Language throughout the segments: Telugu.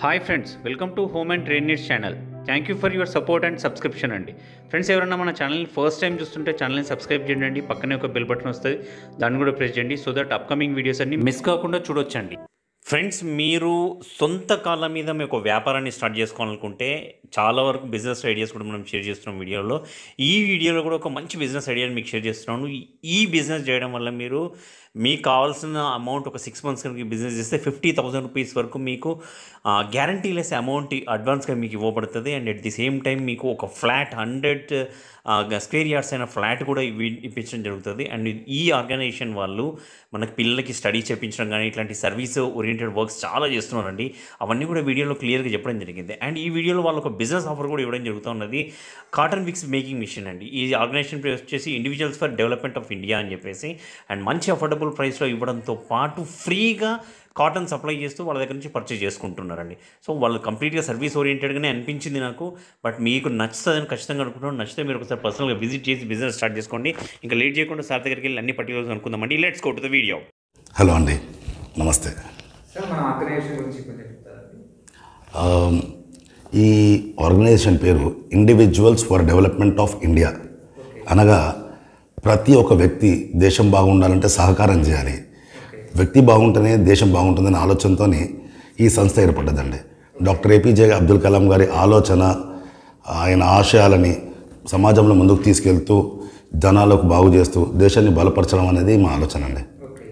Hi friends welcome to home and train needs channel thank you for your support and subscription అండి ఫ్రెండ్స్ ఎవరైనా మన ఛానల్ని ఫస్ట్ టైం చూస్తుంటే ఛానల్ని సబ్స్క్రైబ్ చేయండి పక్కనే ఒక బెల్ బటన్ వస్తుంది దాన్ని కూడా ప్రెస్ చేయండి సో దట్ అప్కమింగ్ వీడియోస్ అన్ని మిస్ కాకుండా చూడొచ్చండి ఫ్రెండ్స్ మీరు సొంత కాళ్ళ మీద మీ ఒక వ్యాపారాన్ని స్టార్ట్ చేసుకోవాలనుకుంటే చాలా వరకు బిజినెస్ ఐడియాస్ కూడా మనం షేర్ చేస్తున్నాం వీడియోలో ఈ వీడియోలో కూడా ఒక మంచి బిజినెస్ ఐడియాని మీకు షేర్ చేస్తున్నాను ఈ- ఈ బిజినెస్ చేయడం వల్ల మీరు మీకు కావాల్సిన అమౌంట్ ఒక సిక్స్ మంత్స్ కనుక బిజినెస్ చేస్తే ఫిఫ్టీ థౌసండ్ రూపీస్ వరకు మీకు గ్యారంటీ లెస్ అమౌంట్ అడ్వాన్స్గా మీకు ఇవ్వబడుతుంది and at the same time మీకు ఒక ఫ్లాట్ హండ్రెడ్ స్క్వేర్ యార్డ్స్ అయిన ఫ్లాట్ కూడా ఇవి- ఇప్పించడం జరుగుతుంది అండ్ ఈ ఆర్గనైజేషన్ వాళ్ళు మనకి పిల్లలకి స్టడీ చేయించడం కానీ ఇట్లాంటి సర్వీస్ ఓరియంటెడ్ వర్క్స్ చాలా చేస్తున్నారండి అవన్నీ కూడా వీడియోలో క్లియర్గా చెప్పడం జరిగింది అండ్ ఈ వీడియోలో వాళ్ళు ఒక బిజినెస్ ఆఫర్ కూడా ఇవ్వడం జరుగుతున్నది కాటన్ విక్స్ మేకింగ్ మిషన్ అండి ఈ ఆర్గనైజేషన్ పేరు వచ్చేసి individuals for development of India అని చెప్పేసి అండ్ మంచి అఫోర్డబుల్ ప్రైస్లో ఇవ్వడంతో పాటు ఫ్రీగా కాటన్ సప్లై చేస్తూ వాళ్ళ దగ్గర నుంచి పర్చేజ్ చేసుకుంటున్నారండి సో వాళ్ళు కంప్లీట్గా సర్వీస్ ఓరియంటెడ్గానే అనిపించింది నాకు బట్ మీకు నచ్చుతుందని ఖచ్చితంగా అనుకుంటున్నాను నచ్చితే మీరు ఒకసారి పర్సనల్గా విజిట్ చేసి బిజినెస్ స్టార్ట్ చేసుకోండి ఇంకా లేట్ చేయకుండా సార్ దగ్గరికి వెళ్ళి అన్ని పర్టికులర్స్ అనుకుందామండి let's go to the video hello అండి నమస్తే సార్ మన ఆర్గనైజేషన్ గురించి కొంచెం చెప్తారండి ఆమ్, ఈ ఆర్గనైజేషన్ పేరు individuals for development of India అనగా ప్రతి ఒక్క వ్యక్తి దేశం బాగుండాలంటే సహకారం చేయాలి వ్యక్తి బాగుంటేనే దేశం బాగుంటుందనే ఆలోచనతో ఈ సంస్థ ఏర్పడ్డదండి డాక్టర్ ఏపీజే అబ్దుల్ కలాం గారి ఆలోచన ఆయన ఆశయాలని సమాజంలో ముందుకు తీసుకెళ్తూ జనాలకు బాగు చేస్తూ దేశాన్ని బలపరచడం అనేది మా ఆలోచన అండి ఓకే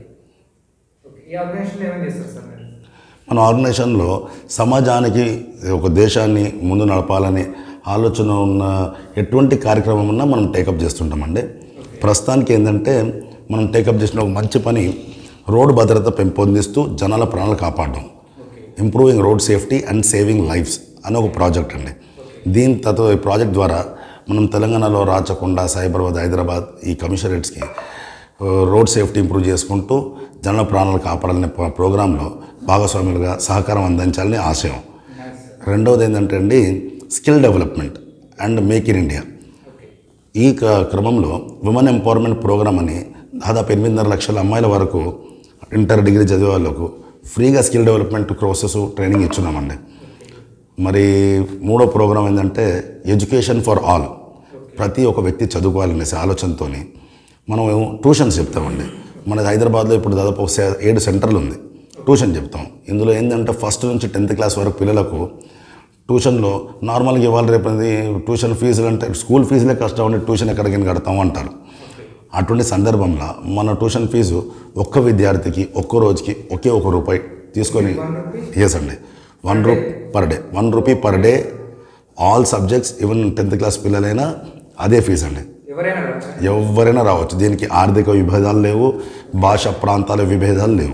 ఓకే ఈ ఆర్గనైజేషన్ ఏమేమి చేస్తారు సార్ మీరు మన ఆర్గనైజేషన్లో సమాజానికి ఒక దేశాన్ని ముందు నడపాలని ఆలోచన ఉన్న ఎటువంటి కార్యక్రమం ఉన్నా మనం టేకప్ చేస్తుంటామండి ప్రస్తుతానికి ఏంటంటే మనం టేకప్ చేసిన ఒక మంచి పని రోడ్డు భద్రత పెంపొందిస్తూ జనాల ప్రాణాలు కాపాడడం improving road safety and saving lives అనే ఒక ప్రాజెక్ట్ అండి దీని తతో ఈ ప్రాజెక్ట్ ద్వారా మనం తెలంగాణలో రాచకొండ సైబరాబాద్ హైదరాబాద్ ఈ కమిషనరేట్స్కి రోడ్ సేఫ్టీ ఇంప్రూవ్ చేసుకుంటూ జనాల ప్రాణాలు కాపాడాలనే ప్ర- ప్రోగ్రాంలో భాగస్వాములుగా సహకారం అందించాలని ఆశయం రెండవది ఏంటంటే అండి skill development and make in India ఈ క- క్రమంలో ఉమెన్ ఎంపవర్మెంట్ ప్రోగ్రామ్ అని దాదాపు ఎనిమిదిన్నర లక్షల అమ్మాయిల వరకు ఇంటర్ డిగ్రీ చదివే వాళ్ళకు ఫ్రీగా స్కిల్ డెవలప్మెంట్ కోర్సెస్ ట్రైనింగ్ ఇచ్చున్నామండి మరి మూడో ప్రోగ్రాం ఏంటంటే ఎడ్యుకేషన్ ఫర్ ఆల్ ప్రతి ఒక్క వ్యక్తి చదువుకోవాలనేసి ఆలోచనతో మనం ట్యూషన్స్ చెప్తామండి మనది హైదరాబాద్లో ఇప్పుడు దాదాపు ఒక సే- ఏడు సెంటర్లు ఉంది ట్యూషన్ చెప్తాం ఇందులో ఏంటంటే ఫస్ట్ నుంచి టెన్త్ క్లాస్ వరకు పిల్లలకు ట్యూషన్లో నార్మల్గా ఇవాళ రేపు అనేది ట్యూషన్ ఫీజులు అంటే స్కూల్ ఫీజులే కష్టం ఉండి ట్యూషన్ ఎక్కడికి కడతాము అంటారు అటువంటి సందర్భంలో మన ట్యూషన్ ఫీజు ఒక్క విద్యార్థికి ఒక్క రోజుకి ఒకే ఒక రూపాయి తీసుకొని ఎస్ అండి one rupee per day one rupee per day all subjects even tenth class పిల్లలైనా అదే ఫీజు అండి ఎవరైనా రావచ్చా ఎవరైనా రావచ్చు దీనికి ఆర్థిక విభేదాలు లేవు భాష ప్రాంతాల విభేదాలు లేవు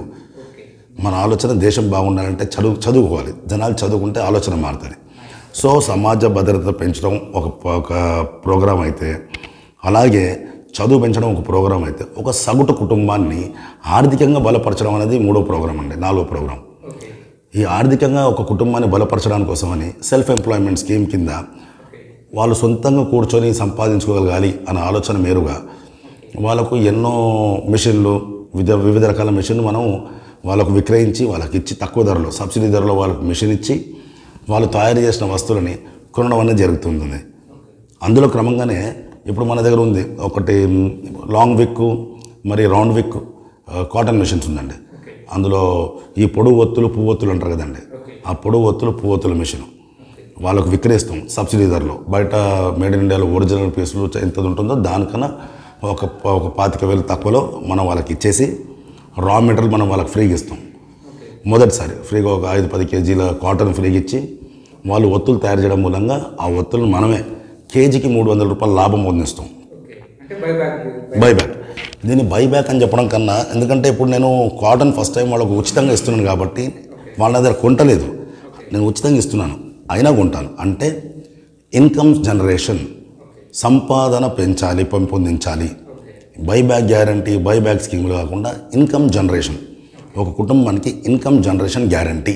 మన ఆలోచన దేశం బాగుండాలంటే చదువు చదువుకోవాలి జనాలు చదువుకుంటే ఆలోచన మారుతుంది సో సమాజ భద్రత పెంచడం ఒక ఒక ప్రోగ్రాం అయితే అలాగే చదువు పెంచడం ఒక ప్రోగ్రాం అయితే ఒక సగటు కుటుంబాన్ని ఆర్థికంగా బలపరచడం అనేది మూడో ప్రోగ్రాం అండి నాలుగో ప్రోగ్రాం ఓకే ఈ ఆర్థికంగా ఒక కుటుంబాన్ని బలపరచడానికి కోసమని సెల్ఫ్ ఎంప్లాయ్మెంట్ స్కీమ్ కింద వాళ్ళు సొంతంగా కూర్చొని సంపాదించుకోగలగాలి అనే ఆలోచన మేరుగా వాళ్ళకు ఎన్నో మిషన్లు వివిధ వివిధ రకాల మిషన్లు మనం వాళ్ళకు విక్రయించి వాళ్ళకి ఇచ్చి తక్కువ ధరలో సబ్సిడీ ధరలో వాళ్ళకు మిషన్ ఇచ్చి వాళ్ళు తయారు చేసిన వస్తువులని కొనడం అనేది జరుగుతుంది అందులో క్రమంగానే ఇప్పుడు మన దగ్గర ఉంది ఒకటి మ్, లాంగ్ విక్ మరి రౌండ్ విక్ ఆ, కాటన్ మిషన్స్ ఉందండి అందులో ఈ పొడుగు ఒత్తులు పువ్వొత్తులు అంటారు కదండి ఆ పొడుగు ఒత్తులు పువ్వొత్తుల మిషన్ వాళ్ళకు విక్రయిస్తాం సబ్సిడీ ధరలో బయట మేడ్ ఇన్ ఇండియాలో ఒరిజినల్ పీసులు ఎంత ఉంటుందో దానికన్నా ఒక ఒక పాతిక వేలు తక్కువలో మనం వాళ్ళకి ఇచ్చేసి రా మెటీరియల్ మనం వాళ్ళకి ఫ్రీగా ఇస్తాం మొదటిసారి ఫ్రీగా ఒక ఐదు పది కేజీల కాటన్ ఫ్రీగా ఇచ్చి వాళ్ళు ఒత్తులు తయారు చేయడం మూలంగా ఆ ఒత్తులను మనమే కేజీకి మూడు వందల రూపాయల లాభం పొందిస్తాం ఓకే అంటే బై బ్యాక్ బైబ్యాక్ దీన్ని బైబ్యాక్ అని చెప్పడం కన్నా ఎందుకంటే ఇప్పుడు నేను కాటన్ ఫస్ట్ టైం వాళ్ళకు ఉచితంగా ఇస్తున్నాను కాబట్టి వాళ్ళ దగ్గర కొంటలేదు నేను ఉచితంగా ఇస్తున్నాను అయినా కొంటాను అంటే ఇన్కమ్ జనరేషన్ సంపాదన పెంచాలి పెంపొందించాలి బైబ్యాక్ గ్యారంటీ బైబ్యాక్ స్కీములు కాకుండా ఇన్కమ్ జనరేషన్ ఒక కుటుంబానికి ఇన్కమ్ జనరేషన్ గ్యారంటీ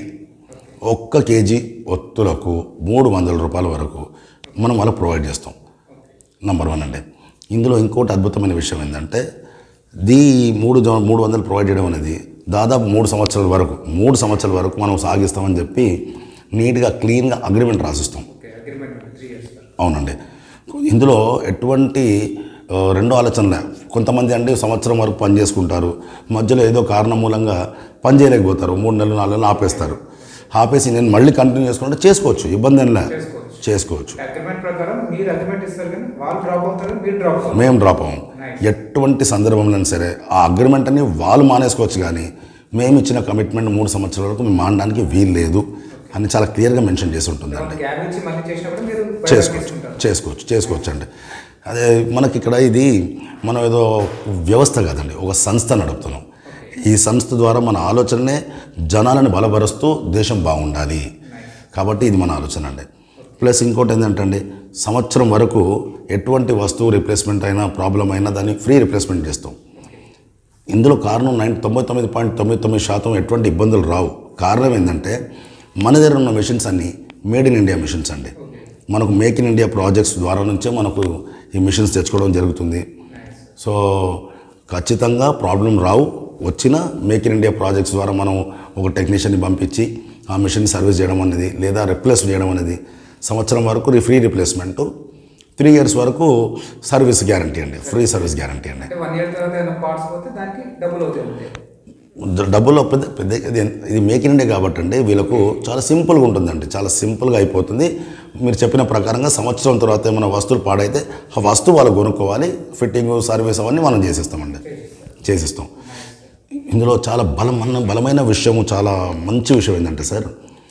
ఒక్క కేజీ ఒత్తులకు మూడు వందల రూపాయల వరకు మనం వాళ్ళకు ప్రొవైడ్ చేస్తాం నంబర్ వన్ అండి ఇందులో ఇంకోటి అద్భుతమైన విషయం ఏంటంటే దీ మూడు జ- మూడు వందలు ప్రొవైడ్ చేయడం అనేది దాదాపు మూడు సంవత్సరాల వరకు మూడు సంవత్సరాల వరకు మనం సాగిస్తామని చెప్పి నీట్గా క్లీన్గా అగ్రిమెంట్ రాసిస్తాం okay agreement three years sir అవునండి ఇందులో ఎటువంటి ఆ, రెండో ఆలోచన కొంతమంది అండి సంవత్సరం వరకు పని చేసుకుంటారు మధ్యలో ఏదో కారణం మూలంగా పని చేయలేకపోతారు మూడు నెలలు నాలుగు నెలలు ఆపేస్తారు ఆపేసి నేను మళ్ళీ కంటిన్యూ చేసుకుంటే చేసుకోవచ్చు ఇబ్బంది ఏం లే చేసుకోవచ్చు. చేసుకోవచ్చు అగ్రిమెంట్ ప్రకారం మీరు అగ్రిమెంట్ ఇస్తారు కానీ వాళ్ళు డ్రాప్ అవుతారు మీరు డ్రాప్ అవుతారు మేము డ్రాప్ అవ్వం ఎటువంటి సందర్భంలో సరే ఆ అగ్రిమెంట్ అని వాళ్ళు మానేసుకోవచ్చు కానీ మేము ఇచ్చిన కమిట్మెంట్ మూడు సంవత్సరాల వరకు మేము మానడానికి వీలు లేదు అని చాలా క్లియర్గా మెన్షన్ చేసి ఉంటుందండి గ్యాప్ ఇచ్చి మళ్ళీ చేసినప్పుడు మీరు బయటకు చేసుకోవచ్చు తీసుకుంటారు. చేసుకోవచ్చు చేసుకోవచ్చు అండి అదే మనకి ఇక్కడ ఇది మనం ఏదో వ్యవస్థ కాదండి ఒక సంస్థ నడుపుతున్నాం ఈ సంస్థ ద్వారా మన ఆలోచననే జనాలను బలపరుస్తూ దేశం బాగుండాలి కాబట్టి ఇది మన ఆలోచన అండి ప్లస్ ఇంకోటి ఏంటంటే అండి సంవత్సరం వరకు ఎటువంటి వస్తువు రిప్లేస్మెంట్ అయినా ప్రాబ్లం అయినా దాన్ని ఫ్రీ రిప్లేస్మెంట్ చేస్తాం ఇందులో కారణం నైన్ తొంభై తొమ్మిది పాయింట్ తొమ్మిది తొమ్మిది శాతం ఎటువంటి ఇబ్బందులు రావు కారణం ఏంటంటే మన దగ్గర ఉన్న మిషన్స్ అన్నీ మేడ్ ఇన్ ఇండియా మిషన్స్ అండి మనకు మేక్ ఇన్ ఇండియా ప్రాజెక్ట్స్ ద్వారా నుంచే మనకు ఈ మిషన్స్ తెచ్చుకోవడం జరుగుతుంది సో ఖచ్చితంగా ప్రాబ్లం రావు వచ్చిన మేక్ ఇన్ ఇండియా ప్రాజెక్ట్స్ ద్వారా మనం ఒక టెక్నీషియన్ని పంపించి ఆ మిషన్ సర్వీస్ చేయడం అనేది లేదా రిప్లేస్ చేయడం అనేది సంవత్సరం వరకు ఫ్రీ రిప్లేస్మెంట్ త్రీ ఇయర్స్ వరకు సర్వీస్ గ్యారంటీ అండి ఫ్రీ సర్వీస్ గ్యారంటీ అండి అంటే వన్ ఇయర్ తర్వాత ఏదైనా పార్ట్స్ పోతే దానికి డబ్బులు అవుతాయి అంతే ద- డబ్బుల్లో పెద్ద పెద్ద ఇది ఇది మేక్ ఇన్ ఇండియా కాబట్టి అండి వీళ్ళకు చాలా సింపుల్గా ఉంటుందండి చాలా సింపుల్గా అయిపోతుంది మీరు చెప్పిన ప్రకారంగా సంవత్సరం తర్వాత ఏమైనా వస్తువులు పాడైతే ఆ వస్తువు వాళ్ళు కొనుక్కోవాలి ఫిట్టింగ్ సర్వీస్ అవన్నీ మనం చేసిస్తామండి చేసిస్తాం ఇందులో చాలా బలమైన బలమైన విషయము చాలా మంచి విషయం ఏంటంటే సార్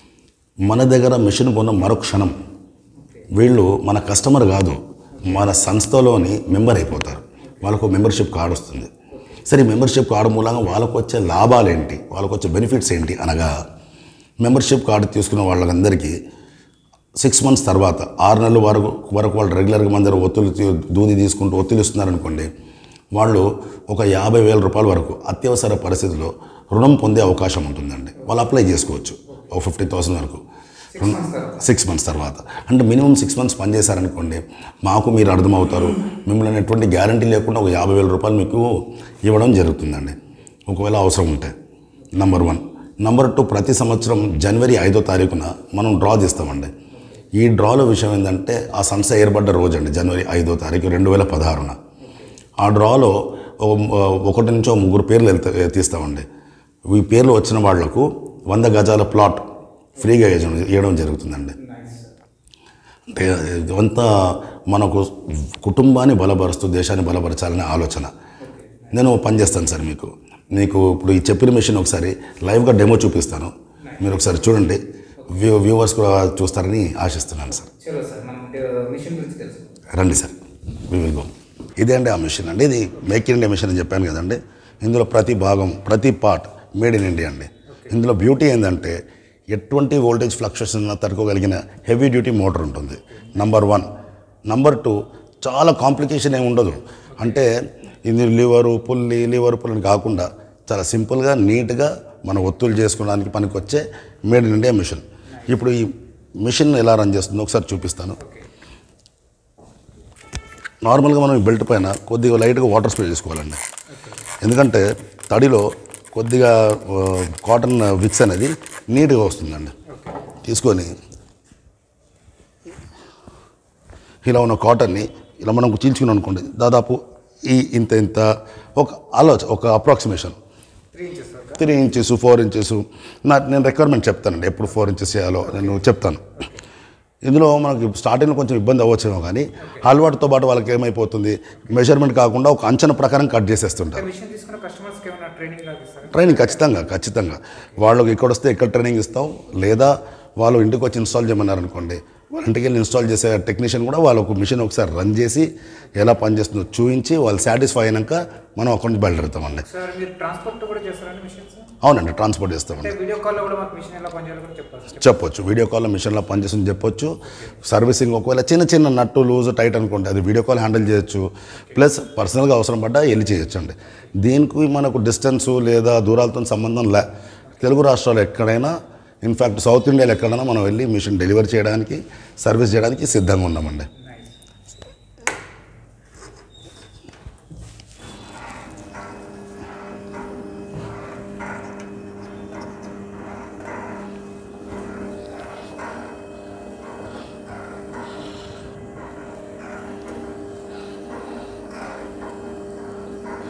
మన దగ్గర మిషన్ కొన్న మరుక్షణం వీళ్ళు మన కస్టమర్ కాదు మన సంస్థలోని మెంబర్ అయిపోతారు వాళ్ళకు మెంబర్షిప్ కార్డు వస్తుంది సరే మెంబర్షిప్ కార్డు మూలంగా వాళ్ళకు వచ్చే లాభాలు ఏంటి వాళ్ళకు వచ్చే బెనిఫిట్స్ ఏంటి అనగా మెంబర్షిప్ కార్డు తీసుకున్న వాళ్ళందరికీ సిక్స్ మంత్స్ తర్వాత ఆరు నెలల వరకు వరకు వాళ్ళు రెగ్యులర్గా మన దగ్గర ఒత్తులు తీ- దూది తీసుకుంటూ ఒత్తులు ఇస్తున్నారనుకోండి వాళ్ళు ఒక యాభై వేల రూపాయల వరకు అత్యవసర పరిస్థితిలో రుణం పొందే అవకాశం ఉంటుందండి వాళ్ళు అప్లై చేసుకోవచ్చు ఒక ఫిఫ్టీ థౌసండ్ వరకు సిక్స్ మంత్స్ తర్వాత అంటే మినిమం సిక్స్ మంత్స్ పనిచేశారనుకోండి మాకు మీరు అర్థమవుతారు మిమ్మల్ని ఎటువంటి గ్యారంటీ లేకుండా ఒక యాభై వేల రూపాయలు మీకు ఇవ్వడం జరుగుతుందండి ఒకవేళ అవసరం ఉంటే నంబర్ వన్ నంబర్ టూ ప్రతి సంవత్సరం జనవరి ఐదో తారీఖున మనం డ్రా తీస్తామండి ఈ డ్రాలో విషయం ఏంటంటే ఆ సంస్థ ఏర్పడ్డ రోజు అండి జనవరి ఐదో తారీఖు రెండు వేల పదహారున ఆ డ్రాలో ఒక- ఒకటి నుంచి ఒక ముగ్గురు పేర్లు వెళ్తా తీస్తామండి ఈ పేర్లు వచ్చిన వాళ్లకు వంద గజాల ప్లాట్ ఫ్రీగా ఇవ్వడం ఇవ్వడం జరుగుతుందండి అంటే ఇదంతా మనకు కుటుంబాన్ని బలపరుస్తూ దేశాన్ని బలపరచాలనే ఆలోచన నేను ఓ పని చేస్తాను సార్ మీకు మీకు ఇప్పుడు ఈ చెప్పిన మిషన్ ఒకసారి లైవ్గా డెమో చూపిస్తాను మీరు ఒకసారి చూడండి వ్యూ వ్యూవర్స్ కూడా చూస్తారని ఆశిస్తున్నాను సార్ చలో సార్ మనం మిషన్ గురించి తెలుసు రండి సార్ వి విల్ గో ఇదే అండి ఆ మిషన్ అండి ఇది మేక్ ఇన్ ఇండియా మిషన్ అని చెప్పాను కదండి ఇందులో ప్రతి భాగం ప్రతి పార్ట్ మేడ్ ఇన్ ఇండియా అండి ఇందులో బ్యూటీ ఏంటంటే ఎటువంటి వోల్టేజ్ ఫ్లక్చుయేషన్ తట్టుకోగలిగిన హెవీ డ్యూటీ మోటార్ ఉంటుంది నంబర్ వన్ నంబర్ టూ చాలా కాంప్లికేషన్ ఏమి ఉండదు అంటే ఇది లివరు పుల్లి లివర్ పుల్లి కాకుండా చాలా సింపుల్గా నీట్గా మన ఒత్తులు చేసుకోవడానికి పనికొచ్చే మేడ్ ఇన్ ఇండియా మిషన్ ఇప్పుడు ఈ మిషన్ ఎలా రన్ చేస్తుందో ఒకసారి చూపిస్తాను నార్మల్గా మనం ఈ బెల్ట్ పైన కొద్దిగా లైట్గా వాటర్ స్ప్రే చేసుకోవాలండి ఎందుకంటే తడిలో కొద్దిగా ఆ, కాటన్ విక్స్ అనేది నీట్గా వస్తుందండి తీసుకొని ఇలా ఉన్న కాటన్ని ఇలా మనం చీల్చుకున్నాం అనుకోండి దాదాపు ఈ ఇంత ఇంత ఒక ఆలోచన ఒక approximation three inches sir three inches four inches నా నేను రిక్వైర్మెంట్ చెప్తానండి ఎప్పుడు ఫోర్ ఇంచెస్ చేయాలో నేను చెప్తాను ఇందులో మనకి స్టార్టింగ్లో కొంచెం ఇబ్బంది అవ్వచ్చేమో కానీ అలవాటుతో పాటు వాళ్ళకి ఏమైపోతుంది మెజర్మెంట్ కాకుండా ఒక అంచనా ప్రకారం కట్ చేసేస్తుంటారు మిషన్ తీసుకున్న కస్టమర్స్కి ఏమైనా ట్రైనింగ్ లాగా ఇస్తారా ట్రైనింగ్ ఖచ్చితంగా ఖచ్చితంగా వాళ్ళకి ఇక్కడ వస్తే ఇక్కడ ట్రైనింగ్ ఇస్తాం లేదా వాళ్ళు ఇంటికి వచ్చి ఇన్స్టాల్ చేయమన్నారు అనుకోండి వాళ్ళ ఇంటికి వెళ్ళి ఇన్స్టాల్ చేసే టెక్నీషియన్ కూడా వాళ్ళకు మిషన్ ఒకసారి రన్ చేసి ఎలా పనిచేస్తుందో చూపించి వాళ్ళు సాటిస్ఫై అయినాక మనం అక్కడి నుంచి బయలుదేరుతామండి సార్ మీరు ట్రాన్స్పోర్ట్ కూడా చేస్తారండి మిషన్స్ అవునండి ట్రాన్స్పోర్ట్ చేస్తామండి అంటే వీడియో కాల్లో కూడా మాకు మిషన్ ఎలా పనిచేయాలో కూడా చెప్పాలి సార్ చెప్పొచ్చు వీడియో కాల్లో మిషన్లో పనిచేస్తుంది చెప్పొచ్చు సర్వీసింగ్ ఒకవేళ చిన్న చిన్న నట్టు లూజ్ టైట్ అనుకోండి అది వీడియో కాల్ హ్యాండిల్ చేయొచ్చు ప్లస్ పర్సనల్గా అవసరం పడ్డా వెళ్ళి చేయొచ్చు అండి దీనికి మనకు డిస్టెన్స్ లేదా దూరాలతో సంబంధం లే తెలుగు రాష్ట్రాలు ఎక్కడైనా ఇన్ఫ్యాక్ట్ సౌత్ ఇండియాలో ఎక్కడైనా మనం వెళ్ళి మిషన్ డెలివరీ చేయడానికి సర్వీస్ చేయడానికి సిద్ధంగా ఉన్నామండి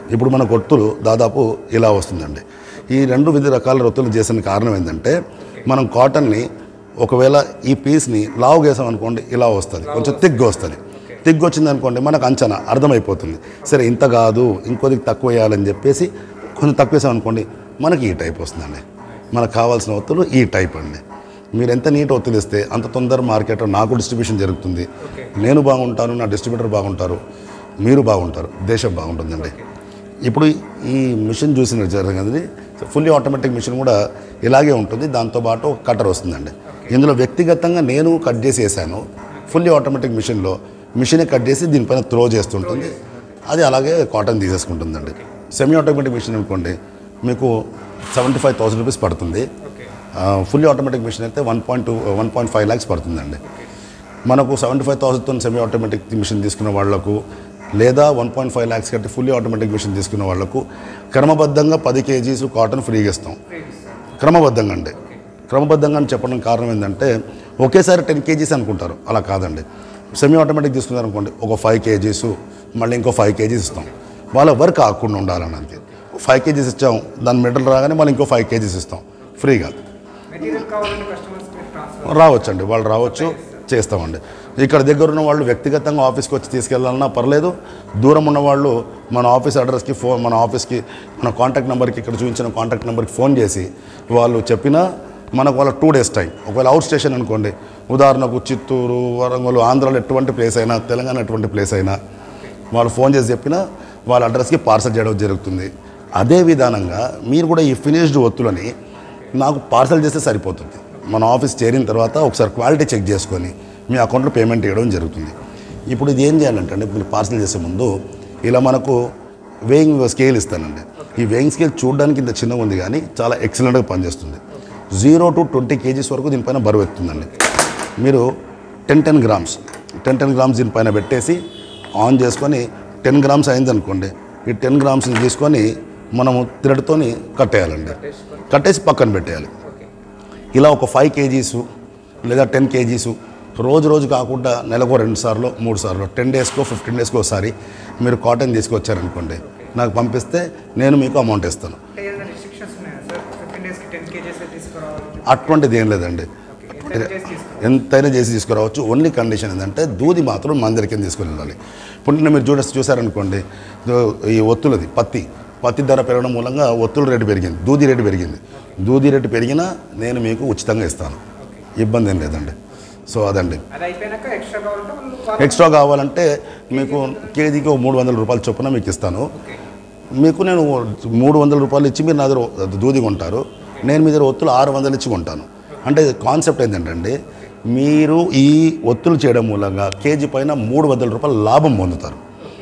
ఇప్పుడు మన ఒత్తులు దాదాపు ఇలా వస్తుందండి ఈ రెండు వివిధ రకాల రొత్తులు చేసిన కారణం ఏంటంటే మనం కాటన్ని ఒకవేళ ఈ పీస్ని లావు వేసాం అనుకోండి ఇలా వస్తుంది కొంచెం తిగ్గు వస్తుంది తిగ్గు వచ్చింది అనుకోండి మనకు అంచనా అర్థమైపోతుంది సరే ఇంత కాదు ఇంకొద్దిగా తక్కువ వేయాలని చెప్పేసి కొంచెం తక్కువ వేసాం అనుకోండి మనకి ఈ టైప్ వస్తుందండి మనకు కావాల్సిన ఒత్తులు ఈ టైప్ అండి మీరు ఎంత నీట్ ఒత్తులు ఇస్తే అంత తొందర మార్కెట్లో నాకు డిస్ట్రిబ్యూషన్ జరుగుతుంది నేను బాగుంటాను నా డిస్ట్రిబ్యూటర్ బాగుంటారు మీరు బాగుంటారు దేశం బాగుంటుందండి ఇప్పుడు ఈ మిషన్ చూసిన జరిగింది ఫుల్లీ ఆటోమేటిక్ మిషన్ కూడా ఇలాగే ఉంటుంది దాంతోపాటు ఒక కటర్ వస్తుందండి ఇందులో వ్యక్తిగతంగా నేను కట్ చేసి వేసాను ఫుల్లీ ఆటోమేటిక్ మిషన్లో మిషనే కట్ చేసి దీనిపైన త్రో చేస్తుంటుంది అది అలాగే కాటన్ తీసేసుకుంటుందండి సెమీ ఆటోమేటిక్ మిషన్ అనుకోండి మీకు సెవెంటీ ఫైవ్ థౌసండ్ రూపీస్ పడుతుంది ఓకే ఫుల్లీ ఆటోమేటిక్ మిషన్ అయితే one point two one point five lakhs పడుతుందండి మనకు సెవెంటీ ఫైవ్ థౌసండ్తో సెమీ ఆటోమేటిక్ మిషన్ తీసుకున్న వాళ్లకు లేదా వన్ పాయింట్ ఫైవ్ ల్యాక్స్ కట్టి ఫుల్లీ ఆటోమేటిక్ మిషన్ తీసుకున్న వాళ్లకు క్రమబద్ధంగా పది కేజీస్ కాటన్ ఫ్రీగా ఇస్తాం క్రమబద్ధంగా అండి క్రమబద్ధంగా అని చెప్పడం కారణం ఏంటంటే ఒకేసారి టెన్ కేజీస్ అనుకుంటారు అలా కాదండి సెమీ ఆటోమేటిక్ తీసుకున్నారు అనుకోండి ఒక ఫైవ్ కేజీస్ మళ్ళీ ఇంకో ఫైవ్ కేజీస్ ఇస్తాం వాళ్ళ వర్క్ ఆకుండా ఉండాలని అంతే ఫైవ్ కేజీస్ ఇచ్చాం దాని మిడల్ రాగానే మళ్ళీ ఇంకో ఫైవ్ కేజీస్ ఇస్తాం ఫ్రీగా మెటీరియల్ కావాలంటే కస్టమర్స్కి ట్రాన్స్ఫర్ రావచ్చండి వాళ్ళు రావచ్చు చేస్తామండి ఇక్కడ దగ్గర ఉన్న వాళ్ళు వ్యక్తిగతంగా ఆఫీస్కి వచ్చి తీసుకెళ్ళాలన్నా పర్లేదు దూరం ఉన్న వాళ్ళు మన ఆఫీస్ అడ్రస్కి ఫోన్ మన ఆఫీస్కి మన కాంటాక్ట్ నెంబర్కి ఇక్కడ చూపించిన కాంటాక్ట్ నెంబర్కి ఫోన్ చేసి వాళ్ళు చెప్పినా మనకు వాళ్ళ టూ డేస్ టైం ఒకవేళ అవుట్ స్టేషన్ అనుకోండి ఉదాహరణకు చిత్తూరు వరంగల్ ఆంధ్రాలో ఎటువంటి ప్లేస్ అయినా తెలంగాణ ఎటువంటి ప్లేస్ అయినా వాళ్ళు ఫోన్ చేసి చెప్పినా వాళ్ళ అడ్రస్కి పార్సల్ చేయడం జరుగుతుంది అదే విధానంగా మీరు కూడా ఈ ఫినిష్డ్ ఒత్తులని నాకు పార్సల్ చేస్తే సరిపోతుంది మన ఆఫీస్ చేరిన తర్వాత ఒకసారి క్వాలిటీ చెక్ చేసుకొని మీ అకౌంట్లో పేమెంట్ ఇవ్వడం జరుగుతుంది ఇప్పుడు ఇది ఏం చేయాలంటే అండి మీరు పార్సల్ చేసే ముందు ఇలా మనకు వేయింగ్ స్కేల్ ఇస్తానండి ఈ వేయింగ్ స్కేల్ చూడడానికి ఇంత చిన్నగా ఉంది కానీ చాలా ఎక్సలెంట్గా పనిచేస్తుంది జీరో టు ట్వంటీ కేజీస్ వరకు దీనిపైన బరువు ఎత్తుందండి మీరు ten ten grams ten ten grams దీనిపైన పెట్టేసి ఆన్ చేసుకొని టెన్ గ్రామ్స్ అయింది అనుకోండి ఈ టెన్ గ్రామ్స్ని తీసుకొని మనము థ్రెడ్తోని కట్టేయాలండి కట్టేసి పక్కన పెట్టేయాలి ఇలా ఒక ఫైవ్ కేజీస్ లేదా టెన్ కేజీస్ రోజు రోజు కాకుండా నెలకు రెండు సార్లు మూడు సార్లు టెన్ డేస్కో ఫిఫ్టీన్ డేస్కో ఒకసారి మీరు కాటన్ తీసుకొచ్చారనుకోండి నాకు పంపిస్తే నేను మీకు అమౌంట్ ఇస్తాను అంటే ఏదైనా రిస్ట్రిక్షన్స్ ఉన్నాయా సార్ ఫిఫ్టీన్ డేస్కి టెన్ కేజెస్ తీసుకురావాలి అటువంటిది ఏం లేదండి ఓకే ఎంత చేసి తీసుకురావాలి ఎంతైనా చేసి తీసుకురావచ్చు ఓన్లీ కండిషన్ ఏంటంటే దూది మాత్రం మన దగ్గరికి తీసుకుని వెళ్ళాలి ఇప్పుడు నిన్న మీరు చూడ చూసారనుకోండి దో- ఈ ఒత్తులది పత్తి పత్తి ధర పెరగడం మూలంగా ఒత్తుల రేటు పెరిగింది దూది రేటు పెరిగింది దూది రేటు పెరిగినా నేను మీకు ఉచితంగా ఇస్తాను ఇబ్బంది ఏం లేదండి సో అదండి అది అయిపోయినాక ఎక్స్ట్రా కావాలంటే వాళ్ళు ఎక్స్ట్రా కావాలంటే మీకు కేజీకి ఒక మూడు వందల రూపాయలు చొప్పున మీకు ఇస్తాను ఓకే మీకు నేను మూడు వందల రూపాయలు ఇచ్చి మీరు నా దగ్గర దూది కొంటారు నేను మీ దగ్గర ఒత్తులు ఆరు వందలు ఇచ్చి కొంటాను అంటే కాన్సెప్ట్ ఏంటంటే మీరు ఈ ఒత్తులు చేయడం మూలంగా కేజీ పైన మూడు వందల రూపాయల లాభం పొందుతారు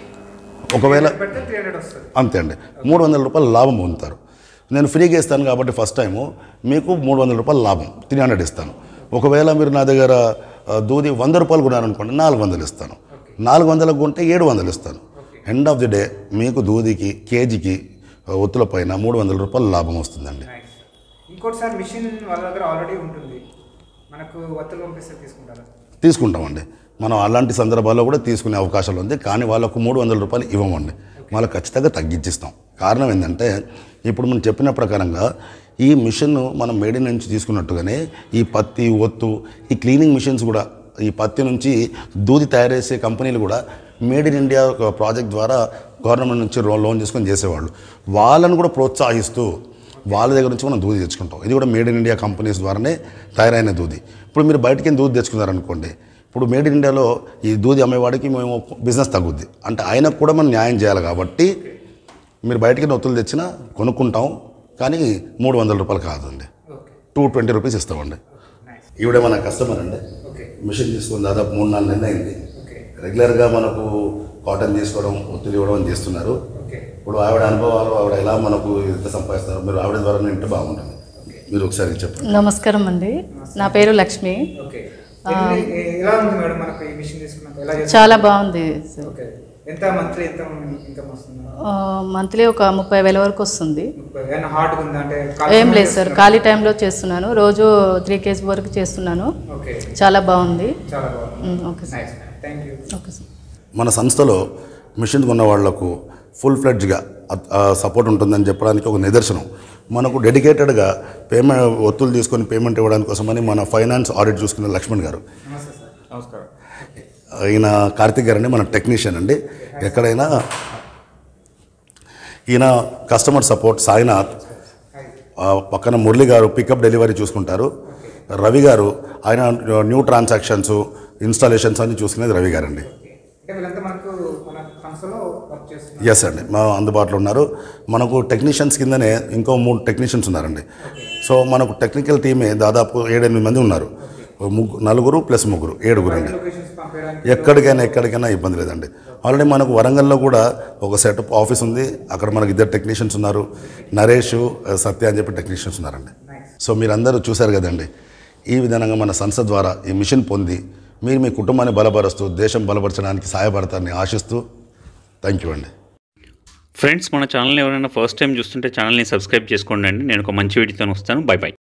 ఒకవేళ పెడితే త్రీ హండ్రెడ్ వస్తుంది అంతే అండి మూడు వందల రూపాయలు లాభం పొందుతారు నేను ఫ్రీగా ఇస్తాను కాబట్టి ఫస్ట్ టైము మీకు మూడు వందల రూపాయలు లాభం త్రీ హండ్రెడ్ ఇస్తాను ఒకవేళ మీరు నా దగ్గర ఆ, దూది వంద రూపాయలు కొన్నారనుకోండి నాలుగు వందలు ఇస్తాను నాలుగు వందలకు కొంటే ఏడు వందలు ఇస్తాను ఎండ్ ఆఫ్ ది డే మీకు దూదికి కేజీకి ఆ, ఒత్తుల పైన మూడు వందల రూపాయలు లాభం వస్తుందండి నైస్ ఇంకోటి సార్ మిషన్ వాళ్ళ దగ్గర ఆల్రెడీ ఉంటుంది మనకు వత్తులు పంపిస్తే తీసుకుంటారా తీసుకుంటామండి మనం అలాంటి సందర్భాల్లో కూడా తీసుకునే అవకాశాలు ఉంది కానీ వాళ్ళకు మూడు వందల రూపాయలు ఇవ్వమండి వాళ్ళకి ఖచ్చితంగా తగ్గించిస్తాం కారణం ఏంటంటే ఇప్పుడు మనం చెప్పిన ప్రకారంగా ఈ మిషన్ మనం మేడి నుంచి తీసుకున్నట్టుగానే ఈ పత్తి ఒత్తు ఈ క్లీనింగ్ మిషన్స్ కూడా ఈ పత్తి నుంచి దూది తయారు చేసే కంపెనీలు కూడా మేడ్ ఇన్ ఇండియా ఒక ప్రాజెక్ట్ ద్వారా గవర్నమెంట్ నుంచి లో- లోన్ చేసుకొని చేసేవాళ్ళు వాళ్ళను కూడా ప్రోత్సహిస్తూ వాళ్ళ దగ్గర నుంచి మనం దూది తెచ్చుకుంటాం ఇది కూడా మేడ్ ఇన్ ఇండియా కంపెనీస్ ద్వారానే తయారైన దూది ఇప్పుడు మీరు బయటికి దూది తెచ్చుకున్నారనుకోండి ఇప్పుడు మేడ్ ఇన్ ఇండియాలో ఈ దూది అమ్మేవాడికి మేము బిజినెస్ తగ్గుద్ది అంటే ఆయనకు కూడా మనం న్యాయం చేయాలి కాబట్టి మీరు బయటికి నొత్తులు తెచ్చినా కొనుక్కుంటాం కానీ మూడు వందల రూపాయలు కాదండి ఓకే టూ ట్వంటీ రూపీస్ ఇస్తామండి నైస్ ఈవిడ మన కస్టమర్ అండి ఓకే మిషన్ తీసుకుని దాదాపు మూడు నాలుగు నెలలు అయింది ఓకే రెగ్యులర్గా మనకు కాటన్ తీసుకోవడం ఒత్తిడి ఇవ్వడం అని చేస్తున్నారు ఓకే ఇప్పుడు ఆవిడ అనుభవాలు ఆవిడ ఎలా మనకు ఎంత సంపాదిస్తారు మీరు ఆవిడ ద్వారా వింటే బాగుంటుంది మీరు ఒకసారి చెప్పండి నమస్కారం అండి నా పేరు లక్ష్మి ఓకే ఎన్ని- ఏ- ఎలా ఉంది మేడం మనకు ఈ మిషన్ తీసుకున్నాక ఎలా చేస్తారు చాలా బాగుంది సార్ ఓకే ఎంత మంత్లీ ఎంత ఇన్కమ్ వస్తుంది మంత్లీ ఒక ముప్పై వేల వరకు వస్తుంది ముప్పై ఏమైనా హార్డ్గా ఉందా అంటే ఏం లేదు సార్ ఖాళీ టైంలో చేస్తున్నాను రోజు త్రీ కేజీ వరకు చేస్తున్నాను ఓకే చాలా బాగుంది చాలా బాగుంది hmm, okay sir nice thank you okay sir మన సంస్థలో మిషన్ కొన్న వాళ్లకు ఫుల్ ఫ్లెడ్జ్గా సపోర్ట్ ఉంటుందని చెప్పడానికి ఒక నిదర్శనం మనకు డెడికేటెడ్గా పేమెంట్ ఒత్తులు తీసుకొని పేమెంట్ ఇవ్వడానికి కోసమని మన ఫైనాన్స్ ఆడిట్ చూసుకున్న లక్ష్మణ్ గారు నమస్తే సార్ నమస్కారం ఈయన కార్తిక్ గారు అండి మన టెక్నీషియన్ అండి ఎక్కడైనా ఈయన కస్టమర్ సపోర్ట్ సాయినాథ్ ఆ, పక్కన మురళి గారు పికప్ డెలివరీ చూసుకుంటారు రవి గారు ఆయన న్యూ ట్రాన్సాక్షన్స్ ఇన్స్టాలేషన్స్ అన్ని చూసుకునేది రవి గారు అండి అంటే వీళ్ళంతా మనకు మన సంస్థలో వర్క్ చేస్తున్నారు ఎస్ అండి మా అందుబాటులో ఉన్నారు మనకు టెక్నీషియన్స్ కిందనే ఇంకో మూడు టెక్నీషియన్స్ ఉన్నారండి సో మనకు టెక్నికల్ టీమే దాదాపు ఏడెనిమిది మంది ఉన్నారు ముగ్గురు నలుగురు ప్లస్ ముగ్గురు ఏడుగురు అండి లొకేషన్స్ పంపించడానికి ఎక్కడికైనా ఎక్కడికైనా ఇబ్బంది లేదండి ఆల్రెడీ మనకు వరంగల్లో కూడా ఒక సెటప్ ఆఫీస్ ఉంది అక్కడ మనకు ఇద్దరు టెక్నీషియన్స్ ఉన్నారు నరేష్ సత్య అని చెప్పి టెక్నీషియన్స్ ఉన్నారండి సో మీరందరూ చూశారు కదండి ఈ విధంగా మన సంస్థ ద్వారా ఈ మిషన్ పొంది మీరు మీ కుటుంబాన్ని బలపరుస్తూ దేశం బలపరచడానికి సహాయపడతారని ఆశిస్తూ థ్యాంక్ యూ అండి ఫ్రెండ్స్ మన ఛానల్ని ఎవరైనా ఫస్ట్ టైం చూస్తుంటే ఛానల్ని సబ్స్క్రైబ్ చేసుకోండి అండి నేను ఒక మంచి వీడియోతో వస్తాను బై బై